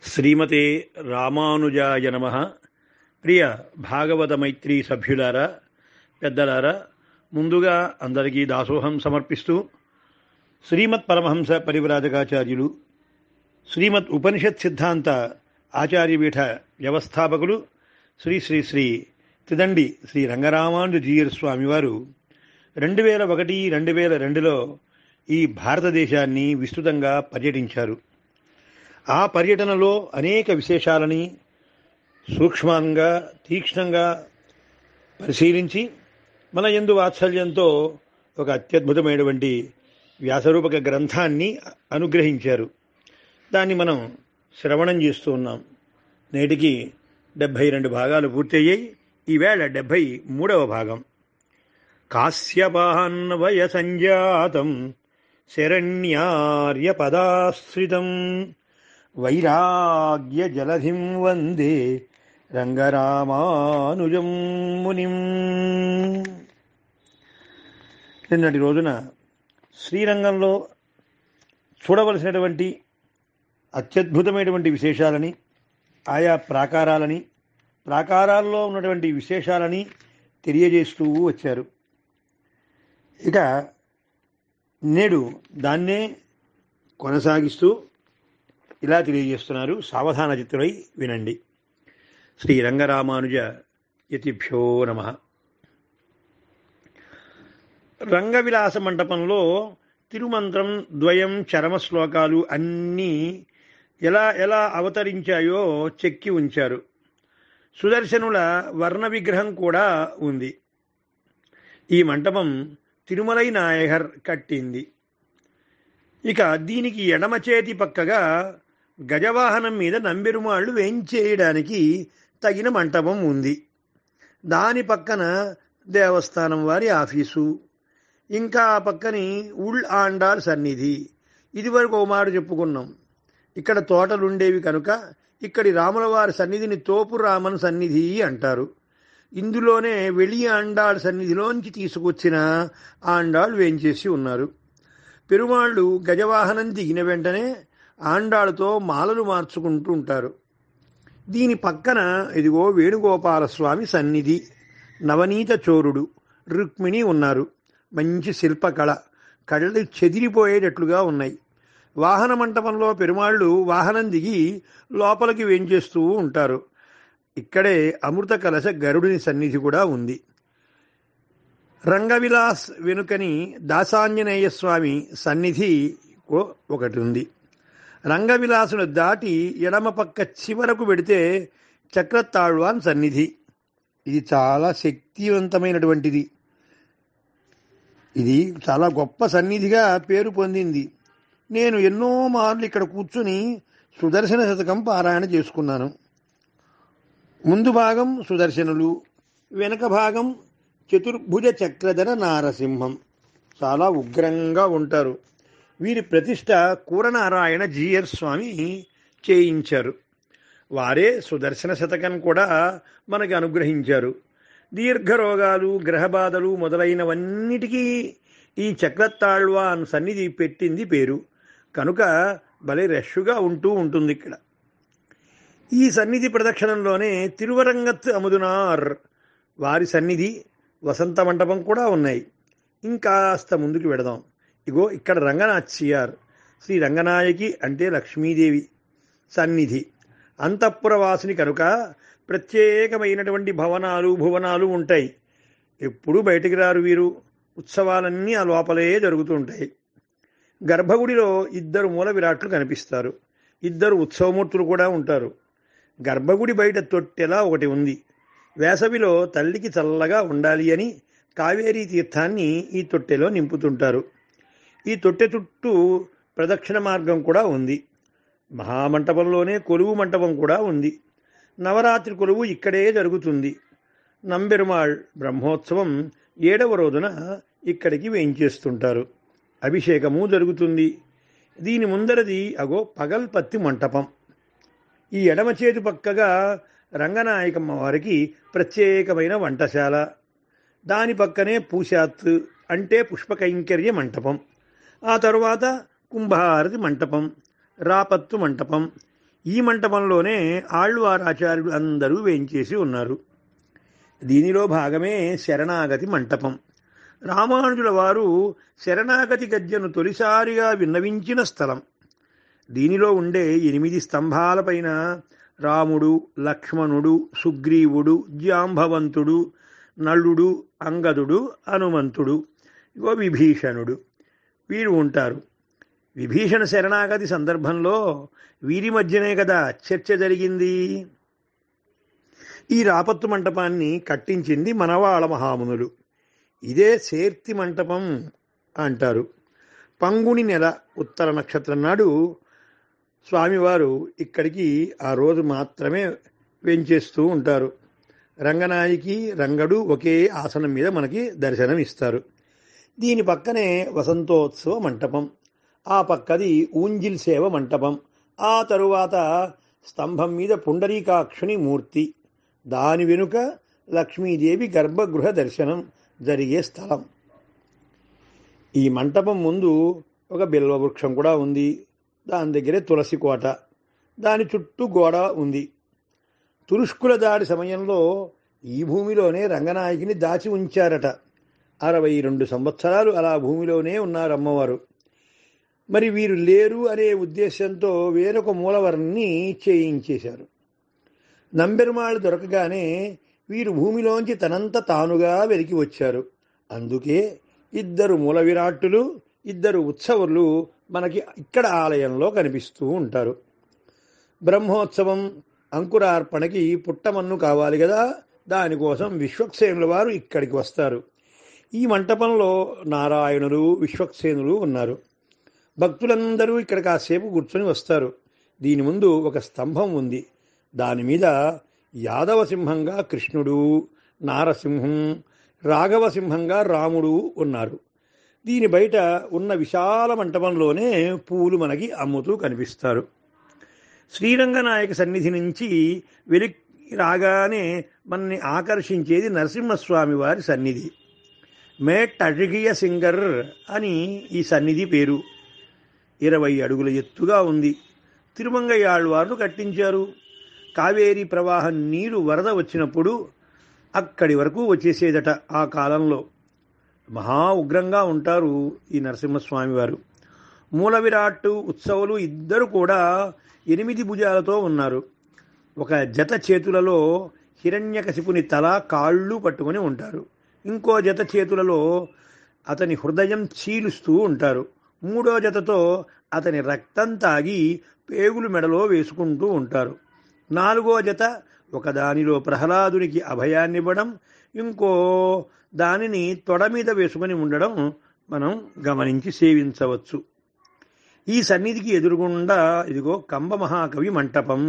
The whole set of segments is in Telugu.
శ్రీమతే రామానుజాయ నమ ప్రియ భాగవత మైత్రి సభ్యులారా పెద్దలారా ముందుగా అందరికీ దాసోహం సమర్పిస్తూ శ్రీమత్ పరమహంస పరివ్రాజకాచార్యులు శ్రీమత్ ఉపనిషత్ సిద్ధాంత ఆచార్యపీఠ వ్యవస్థాపకులు శ్రీ శ్రీ శ్రీ తిదండి శ్రీ రంగరామానుజీయర్ స్వామివారు రెండు వేల ఒకటి రెండు వేల రెండులో ఈ భారతదేశాన్ని విస్తృతంగా పర్యటించారు ఆ పర్యటనలో అనేక విశేషాలని సూక్ష్మంగా తీక్ష్ణంగా పరిశీలించి మన ఎందు వాత్సల్యంతో ఒక అత్యద్భుతమైనటువంటి వ్యాసరూపక గ్రంథాన్ని అనుగ్రహించారు దాన్ని మనం శ్రవణం చేస్తూ ఉన్నాం నేటికి డెబ్భై రెండు భాగాలు పూర్తయ్యాయి ఈవేళ డెబ్భై మూడవ భాగం కాశ్యపాన్వయ సంజాతం శరణ్యార్య పదాశ్రితం వైరాగ్య జలధిం వందే రంగరామానుజం మునిం నిన్నటి రోజున శ్రీరంగంలో చూడవలసినటువంటి అత్యద్భుతమైనటువంటి విశేషాలని ఆయా ప్రాకారాలని ప్రాకారాల్లో ఉన్నటువంటి విశేషాలని తెలియజేస్తూ వచ్చారు ఇక నేడు దాన్నే కొనసాగిస్తూ ఇలా తెలియజేస్తున్నారు సావధాన చిత్రులై వినండి శ్రీ రంగరామానుజ యతిభ్యో నమ రంగవిలాస మంటపంలో తిరుమంత్రం ద్వయం చరమ శ్లోకాలు అన్నీ ఎలా ఎలా అవతరించాయో చెక్కి ఉంచారు సుదర్శనుల వర్ణ విగ్రహం కూడా ఉంది ఈ మంటపం తిరుమలై నాయకర్ కట్టింది ఇక దీనికి ఎడమ చేతి పక్కగా గజవాహనం మీద నంబెరుమాళ్ళు వేయించేయడానికి తగిన మంటపం ఉంది దాని పక్కన దేవస్థానం వారి ఆఫీసు ఇంకా ఆ పక్కని ఉల్ ఆండాల్ సన్నిధి ఇదివరకు ఒక మాట చెప్పుకున్నాం ఇక్కడ తోటలుండేవి కనుక ఇక్కడి రాములవారి సన్నిధిని తోపు రామన్ సన్నిధి అంటారు ఇందులోనే వెళి ఆండాళ్ సన్నిధిలోంచి తీసుకొచ్చిన ఆండాళ్ వేంచేసి ఉన్నారు పెరుమాళ్ళు గజవాహనం దిగిన వెంటనే ఆండాళ్ళతో మాలలు మార్చుకుంటూ ఉంటారు దీని పక్కన ఇదిగో వేణుగోపాలస్వామి సన్నిధి నవనీత చోరుడు రుక్మిణి ఉన్నారు మంచి శిల్పకళ కళ్ళు చెదిరిపోయేటట్లుగా ఉన్నాయి వాహన మంటపంలో పెరుమాళ్ళు వాహనం దిగి లోపలికి వేంచేస్తూ ఉంటారు ఇక్కడే అమృత కలశ గరుడిని సన్నిధి కూడా ఉంది రంగవిలాస్ వెనుకని దాసాంజనేయ స్వామి సన్నిధి ఒకటి ఉంది రంగవిలాసును దాటి ఎడమ పక్క చివరకు పెడితే చక్రతాళ్వాన్ సన్నిధి ఇది చాలా శక్తివంతమైనటువంటిది ఇది చాలా గొప్ప సన్నిధిగా పేరు పొందింది నేను ఎన్నో మార్లు ఇక్కడ కూర్చుని సుదర్శన శతకం పారాయణ చేసుకున్నాను ముందు భాగం సుదర్శనులు వెనక భాగం చతుర్భుజ చక్రధర నారసింహం చాలా ఉగ్రంగా ఉంటారు వీరి ప్రతిష్ట కూరనారాయణ జీయర్ స్వామి చేయించారు వారే సుదర్శన శతకం కూడా మనకి అనుగ్రహించారు దీర్ఘరోగాలు గ్రహబాధలు మొదలైనవన్నిటికీ ఈ చక్రతాళ్వాన్ సన్నిధి పెట్టింది పేరు కనుక భలే రష్గా ఉంటూ ఉంటుంది ఇక్కడ ఈ సన్నిధి ప్రదక్షిణంలోనే తిరువరంగత్ అముదునార్ వారి సన్నిధి వసంత మంటపం కూడా ఉన్నాయి ఇంకాస్త ముందుకు వెడదాం ఇగో ఇక్కడ రంగనాథ్యార్ శ్రీ రంగనాయకి అంటే లక్ష్మీదేవి సన్నిధి అంతఃపురవాసిని కనుక ప్రత్యేకమైనటువంటి భవనాలు భువనాలు ఉంటాయి ఎప్పుడూ బయటికి రారు వీరు ఉత్సవాలన్నీ ఆ లోపలే జరుగుతూ ఉంటాయి గర్భగుడిలో ఇద్దరు మూల విరాట్లు కనిపిస్తారు ఇద్దరు ఉత్సవమూర్తులు కూడా ఉంటారు గర్భగుడి బయట తొట్టెలా ఒకటి ఉంది వేసవిలో తల్లికి చల్లగా ఉండాలి అని కావేరీ తీర్థాన్ని ఈ తొట్టెలో నింపుతుంటారు ఈ తొట్టె చుట్టూ ప్రదక్షిణ మార్గం కూడా ఉంది మహామంటపంలోనే కొలువు మంటపం కూడా ఉంది నవరాత్రి కొలువు ఇక్కడే జరుగుతుంది నంబెరుమాళ్ బ్రహ్మోత్సవం ఏడవ రోజున ఇక్కడికి వేయించేస్తుంటారు అభిషేకము జరుగుతుంది దీని ముందరది అగో పగల్పత్తి మంటపం ఈ ఎడమ చేతి పక్కగా రంగనాయకమ్మ వారికి ప్రత్యేకమైన వంటశాల దాని పక్కనే పూశాత్ అంటే పుష్పకైంకర్య మంటపం ఆ తరువాత కుంభహారతి మంటపం రాపత్తు మంటపం ఈ మంటపంలోనే ఆళ్వార్ ఆచార్యులు అందరూ వేయించేసి ఉన్నారు దీనిలో భాగమే శరణాగతి మంటపం రామానుజుల వారు శరణాగతి గద్యను తొలిసారిగా విన్నవించిన స్థలం దీనిలో ఉండే ఎనిమిది స్తంభాలపైన రాముడు లక్ష్మణుడు సుగ్రీవుడు జాంబవంతుడు నలుడు అంగదుడు హనుమంతుడు ఇగో విభీషణుడు వీరు ఉంటారు విభీషణ శరణాగతి సందర్భంలో వీరి మధ్యనే కదా చర్చ జరిగింది ఈ రాపత్తు మంటపాన్ని కట్టించింది మనవాళ మహామునులు ఇదే సేర్తి మంటపం అంటారు పంగుని నెల ఉత్తర నక్షత్రం నాడు స్వామివారు ఇక్కడికి ఆ రోజు మాత్రమే వెంచేస్తూ ఉంటారు రంగనాయకి రంగడు ఒకే ఆసనం మీద మనకి దర్శనం ఇస్తారు దీని పక్కనే వసంతోత్సవ మంటపం ఆ పక్కది ఊంజిల్ సేవ మంటపం ఆ తరువాత స్తంభం మీద పుండరీకాక్షుని మూర్తి దాని వెనుక లక్ష్మీదేవి గర్భగృహ దర్శనం జరిగే స్థలం ఈ మంటపం ముందు ఒక బిల్వ వృక్షం కూడా ఉంది దాని దగ్గరే తులసి కోట దాని చుట్టూ గోడ ఉంది తురుష్కుల దాడి సమయంలో ఈ భూమిలోనే రంగనాయకిని దాచి ఉంచారట అరవై రెండు సంవత్సరాలు అలా భూమిలోనే ఉన్నారు అమ్మవారు మరి వీరు లేరు అనే ఉద్దేశంతో వేరొక మూలవర్ణి చేయించేశారు నంబెరుమాళ్ళు దొరకగానే వీరు భూమిలోంచి తనంత తానుగా వెలికి వచ్చారు అందుకే ఇద్దరు మూల విరాట్టులు ఇద్దరు ఉత్సవులు మనకి ఇక్కడ ఆలయంలో కనిపిస్తూ ఉంటారు బ్రహ్మోత్సవం అంకురార్పణకి పుట్టమన్ను కావాలి కదా దానికోసం విశ్వక్సేనుల వారు ఇక్కడికి వస్తారు ఈ మంటపంలో నారాయణులు విశ్వక్సేనులు ఉన్నారు భక్తులందరూ ఇక్కడ కాసేపు కూర్చొని వస్తారు దీని ముందు ఒక స్తంభం ఉంది దాని మీద యాదవ సింహంగా కృష్ణుడు నారసింహం రాఘవ సింహంగా రాముడు ఉన్నారు దీని బయట ఉన్న విశాల మంటపంలోనే పూలు మనకి అమ్ముతూ కనిపిస్తారు శ్రీరంగనాయక సన్నిధి నుంచి వెలి రాగానే మనని ఆకర్షించేది నరసింహస్వామి వారి సన్నిధి మేట్ అడిగియ సింగర్ అని ఈ సన్నిధి పేరు ఇరవై అడుగుల ఎత్తుగా ఉంది తిరుమంగయ్యాళ్వార్లు కట్టించారు కావేరీ ప్రవాహం నీరు వరద వచ్చినప్పుడు అక్కడి వరకు వచ్చేసేదట ఆ కాలంలో మహా ఉగ్రంగా ఉంటారు ఈ నరసింహస్వామి వారు మూల విరాట్టు ఉత్సవులు ఇద్దరు కూడా ఎనిమిది భుజాలతో ఉన్నారు ఒక జత చేతులలో హిరణ్యకశిపుని తల కాళ్ళు పట్టుకొని ఉంటారు ఇంకో జత చేతులలో అతని హృదయం చీలుస్తూ ఉంటారు మూడో జతతో అతని రక్తం తాగి పేగులు మెడలో వేసుకుంటూ ఉంటారు నాలుగో జత ఒకదానిలో ప్రహ్లాదునికి అభయాన్నివ్వడం ఇంకో దానిని తొడ మీద వేసుకొని ఉండడం మనం గమనించి సేవించవచ్చు ఈ సన్నిధికి ఎదురుగుండా ఇదిగో కంబ మహాకవి మంటపం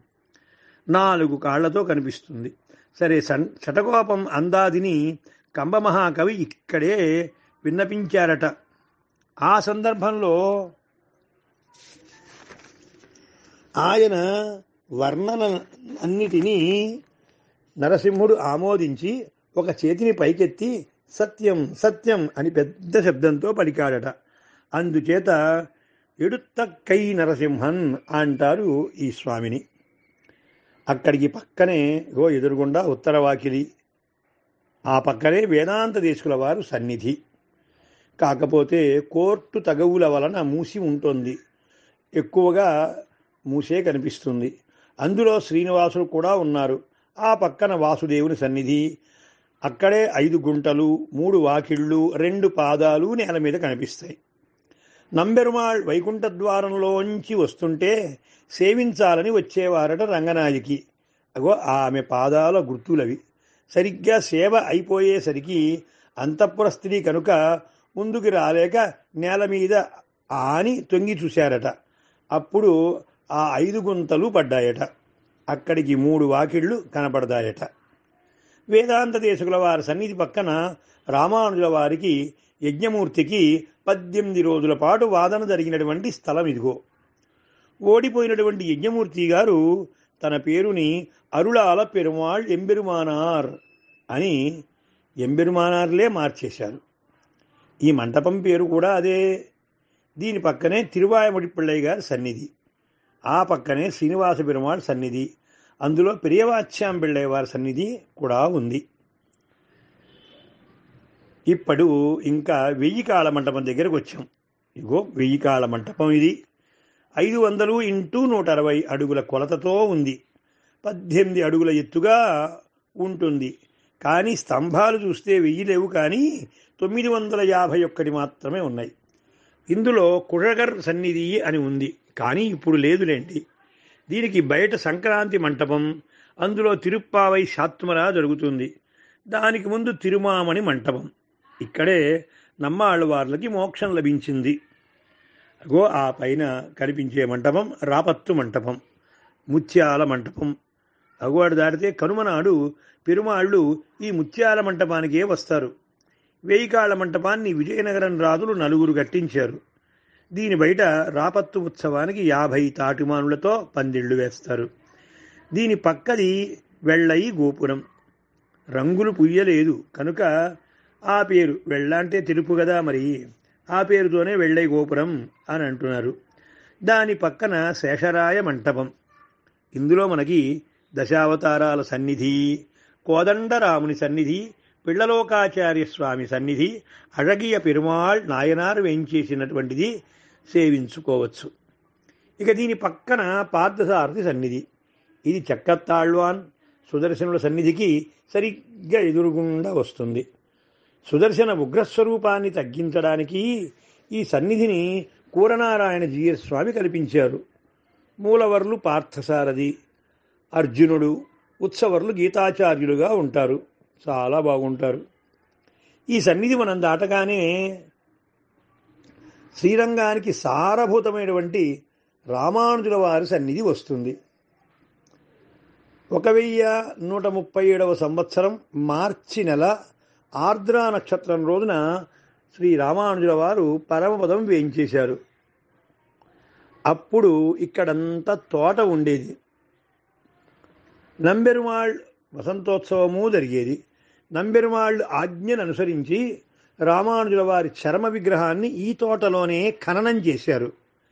నాలుగు కాళ్లతో కనిపిస్తుంది సరే సన్ శటకోపం అందాదిని కంబ మహాకవి ఇక్కడే విన్నపించారట ఆ సందర్భంలో ఆయన వర్ణన అన్నిటినీ నరసింహుడు ఆమోదించి ఒక చేతిని పైకెత్తి సత్యం సత్యం అని పెద్ద శబ్దంతో పలికాడట అందుచేత ఎడుత్తక్కై నరసింహన్ అంటారు ఈ స్వామిని అక్కడికి పక్కనే ఓ ఎదురుగుండా ఉత్తర వాకిలి ఆ పక్కనే వేదాంత దేశకుల వారు సన్నిధి కాకపోతే కోర్టు తగవుల వలన మూసి ఉంటుంది ఎక్కువగా మూసే కనిపిస్తుంది అందులో శ్రీనివాసులు కూడా ఉన్నారు ఆ పక్కన వాసుదేవుని సన్నిధి అక్కడే ఐదు గుంటలు మూడు వాకిళ్ళు రెండు పాదాలు నేల మీద కనిపిస్తాయి నంబెరుమాళ్ వైకుంఠ ద్వారంలోంచి వస్తుంటే సేవించాలని వచ్చేవారట రంగనాయకి అగో ఆమె పాదాల గుర్తులవి సరిగ్గా సేవ అయిపోయేసరికి అంతఃపుర స్త్రీ కనుక ముందుకు రాలేక నేల మీద ఆని తొంగి చూశారట అప్పుడు ఆ ఐదు గుంతలు పడ్డాయట అక్కడికి మూడు వాకిళ్ళు కనపడతాయట వేదాంత దేశకుల వారి సన్నిధి పక్కన రామానుజుల వారికి యజ్ఞమూర్తికి పద్దెనిమిది రోజుల పాటు వాదన జరిగినటువంటి స్థలం ఇదిగో ఓడిపోయినటువంటి యజ్ఞమూర్తి గారు తన పేరుని అరుళాల పెరుమాళ్ ఎంబెరుమానార్ అని ఎంబెరుమానార్లే మార్చేశారు ఈ మంటపం పేరు కూడా అదే దీని పక్కనే తిరువాయముడి పిళ్ళయ్య గారి సన్నిధి ఆ పక్కనే శ్రీనివాస పెరుమాళ్ సన్నిధి అందులో పెరియవాచ్యాం పిళ్ళేవారి సన్నిధి కూడా ఉంది ఇప్పుడు ఇంకా వెయ్యి కాళ్ళ మంటపం దగ్గరకు వచ్చాం ఇగో వెయ్యి కాళ్ళ మంటపం ఇది ఐదు వందలు ఇంటూ నూట అరవై అడుగుల కొలతతో ఉంది పద్దెనిమిది అడుగుల ఎత్తుగా ఉంటుంది కానీ స్తంభాలు చూస్తే వెయ్యి లేవు కానీ తొమ్మిది వందల యాభై ఒక్కటి మాత్రమే ఉన్నాయి ఇందులో కుషగర్ సన్నిధి అని ఉంది కానీ ఇప్పుడు లేదులేండి దీనికి బయట సంక్రాంతి మంటపం అందులో తిరుప్పావై శాత్మర జరుగుతుంది దానికి ముందు తిరుమామణి మంటపం ఇక్కడే నమ్మాళ్ళవార్లకి మోక్షం లభించింది అగో ఆ పైన కనిపించే మంటపం రాపత్తు మంటపం ముత్యాల మంటపం అగోడు దాటితే కనుమనాడు పెరుమాళ్ళు ఈ ముత్యాల మంటపానికే వస్తారు వేయికాళ్ల మంటపాన్ని విజయనగరం రాజులు నలుగురు కట్టించారు దీని బయట రాపత్తు ఉత్సవానికి యాభై తాటిమానులతో పందిళ్లు వేస్తారు దీని పక్కది వెள்ளయి గోపురం రంగులు పుయ్యలేదు కనుక ఆ పేరు వెళ్ళ అంటే తెలుపు కదా మరి ఆ పేరుతోనే వెళ్ళై గోపురం అని అంటున్నారు దాని పక్కన శేషరాయ మంటపం ఇందులో మనకి దశావతారాల సన్నిధి కోదండరాముని సన్నిధి పిళ్ళలోకాచార్య స్వామి సన్నిధి అழగియ పెరుమాళ్ నాయనారు వేయించేసినటువంటిది సేవించుకోవచ్చు ఇక దీని పక్కన పార్థసారథి సన్నిధి ఇది చక్కత్తాళ్వాన్ సుదర్శనుల సన్నిధికి సరిగ్గా ఎదురుగుండా వస్తుంది సుదర్శన ఉగ్రస్వరూపాన్ని తగ్గించడానికి ఈ సన్నిధిని కూరనారాయణ జీయర్ స్వామి కల్పించారు మూలవర్లు పార్థసారథి అర్జునుడు ఉత్సవర్లు గీతాచార్యులుగా ఉంటారు చాలా బాగుంటారు ఈ సన్నిధి మనం దాటగానే శ్రీరంగానికి సారభూతమైనటువంటి రామానుజుల వారి సన్నిధి వస్తుంది ఒక వెయ్యి నూట ముప్పై ఏడవ సంవత్సరం మార్చి నెల ఆర్ద్రా నక్షత్రం రోజున శ్రీ రామానుజుల వారు పరమపదం వేయించేశారు అప్పుడు ఇక్కడంతా తోట ఉండేది నంబెరుమాళ్ వసంతోత్సవము జరిగేది నంబెరుమాళ్ ఆజ్ఞను అనుసరించి రామానుజుల వారి చర్మ విగ్రహాన్ని ఈ తోటలోనే ఖననం చేశారు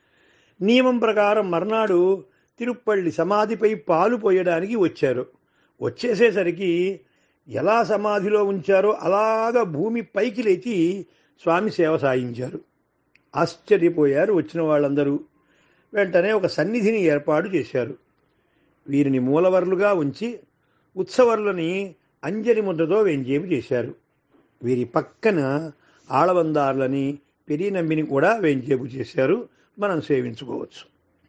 నియమం ప్రకారం మర్నాడు తిరుప్పల్లి సమాధిపై పాలు పోయడానికి వచ్చారు వచ్చేసేసరికి ఎలా సమాధిలో ఉంచారో అలాగా భూమి పైకి లేచి స్వామి సేవ సాగించారు ఆశ్చర్యపోయారు వచ్చిన వాళ్ళందరూ వెంటనే ఒక సన్నిధిని ఏర్పాటు చేశారు వీరిని మూలవర్లుగా ఉంచి ఉత్సవర్లని అంజలి ముద్రతో వేంచేపు చేశారు వీరి పక్కన ఆళవందారులని పెరినంబిని కూడా వేంచేపు చేశారు మనం సేవించుకోవచ్చు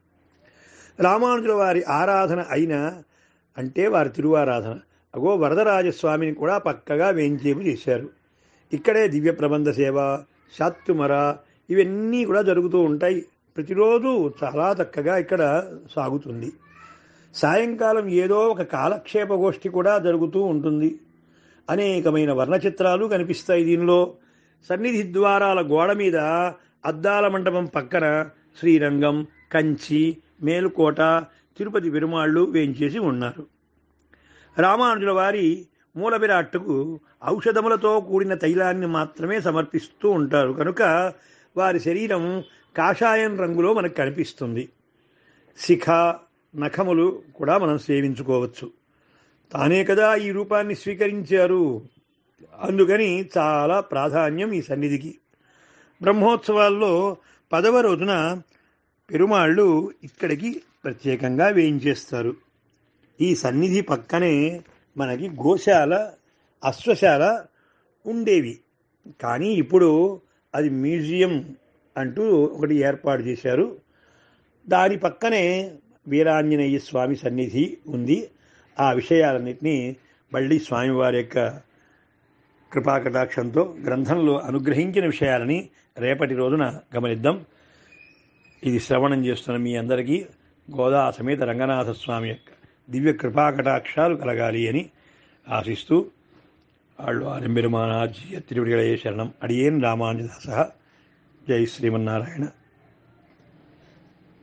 రామానుజుల వారి ఆరాధన అయిన అంటే వారి తిరువారాధన అగో వరదరాజస్వామిని కూడా పక్కగా వేంచేపు చేశారు ఇక్కడే దివ్య ప్రబంధ సేవ శాత్తుమర ఇవన్నీ కూడా జరుగుతూ ఉంటాయి ప్రతిరోజు చాలా చక్కగా ఇక్కడ సాగుతుంది సాయంకాలం ఏదో ఒక కాలక్షేప గోష్ఠి కూడా జరుగుతూ ఉంటుంది అనేకమైన వర్ణచిత్రాలు కనిపిస్తాయి దీనిలో సన్నిధి ద్వారాల గోడ మీద అద్దాల మండపం పక్కన శ్రీరంగం కంచి మేలుకోట తిరుపతి పెరుమాళ్ళు వేయించేసి ఉన్నారు రామానుజుల వారి మూల విరాట్టుకు ఔషధములతో కూడిన తైలాన్ని మాత్రమే సమర్పిస్తూ ఉంటారు కనుక వారి శరీరం కాషాయం రంగులో మనకు కనిపిస్తుంది శిఖ నఖములు కూడా మనం సేవించుకోవచ్చు తానే కదా ఈ రూపాన్ని స్వీకరించారు అందుకని చాలా ప్రాధాన్యం ఈ సన్నిధికి బ్రహ్మోత్సవాల్లో పదవ రోజున పెరుమాళ్ళు ఇక్కడికి ప్రత్యేకంగా వేయించేస్తారు ఈ సన్నిధి పక్కనే మనకి గోశాల అశ్వశాల ఉండేవి కానీ ఇప్పుడు అది మ్యూజియం అంటూ ఒకటి ఏర్పాటు చేశారు దాని పక్కనే వీరాంజనేయ స్వామి సన్నిధి ఉంది ఆ విషయాలన్నింటినీ మళ్ళీ స్వామివారి యొక్క కృపాకటాక్షంతో గ్రంథంలో అనుగ్రహించిన విషయాలని రేపటి రోజున గమనిద్దాం ఇది శ్రవణం చేస్తున్న మీ అందరికీ గోదా సమేత రంగనాథ స్వామి యొక్క దివ్య కృపాకటాక్షాలు కలగాలి అని ఆశిస్తూ వాళ్ళు ఆరంబెరుమానాజీ తిరువిడిగళే శరణం అడియేన్ రామానుజదాస జై శ్రీమన్నారాయణ